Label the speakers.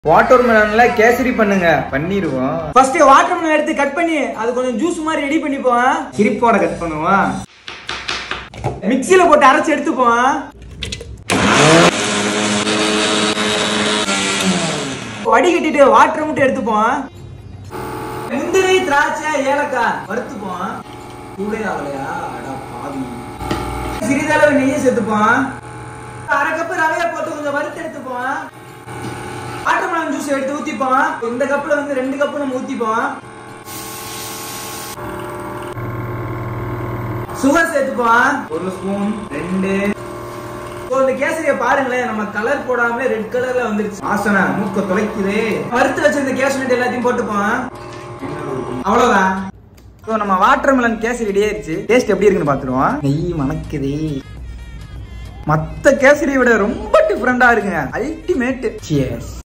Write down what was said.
Speaker 1: water மெலன்ல kesari பண்ணுங்க பண்ணிடுவோம்
Speaker 2: first watermelon எடுத்து கட் பண்ணி அது கொஞ்சம் ஜூஸ் மாதிரி ரெடி பண்ணிப்போம்
Speaker 1: சிரிப்போட கட் பண்ணுவோம்
Speaker 2: மிக்ஸில போட்டு அரைச்சு எடுத்துப்போம் வடிகட்டிட்டு வாட்டர் மட்டும் எடுத்துப்போம் முந்திரி திராட்சை ஏலக்காய் வறுத்துப்போம் கூடே ஆகலையா அட பாவி சிறிதளவு நெய்யை சேர்த்துப்போம் அரை கப்பு ரவையை போட்டு கொஞ்சம் வறுத்து எடுத்துப்போம் வாட்டர் மெலன் ஜூஸ் எடுத்து ஊத்திப்போம் இந்த கப்ல வந்து ரெண்டு கப்பு நம்ம ஊத்திப்போம் சுகர் சேர்த்துப்போம்
Speaker 1: ஒரு ஸ்பூன் ரெண்டு
Speaker 2: இப்போ இந்த கேசரிய பாருங்களேன் நம்ம கலர் போடாமலே ரெட் கலர்ல வந்துருச்சு
Speaker 1: வாசனை மூக்க தொலைக்குது
Speaker 2: வறுத்து வச்சிருந்த கேஷ்நட் எல்லாத்தையும் போட்டுப்போம் அவ்வளவுதான்
Speaker 1: ஸோ நம்ம வாட்டர் மெலன் கேசரி ரெடி ஆயிருச்சு டேஸ்ட் எப்படி இருக்குன்னு பார்த்துருவோம் நெய் மணக்குதே மற்ற கேசரியை விட ரொம்ப டிஃப்ரெண்டா இருக்குங்க அல்டிமேட் சியர்ஸ்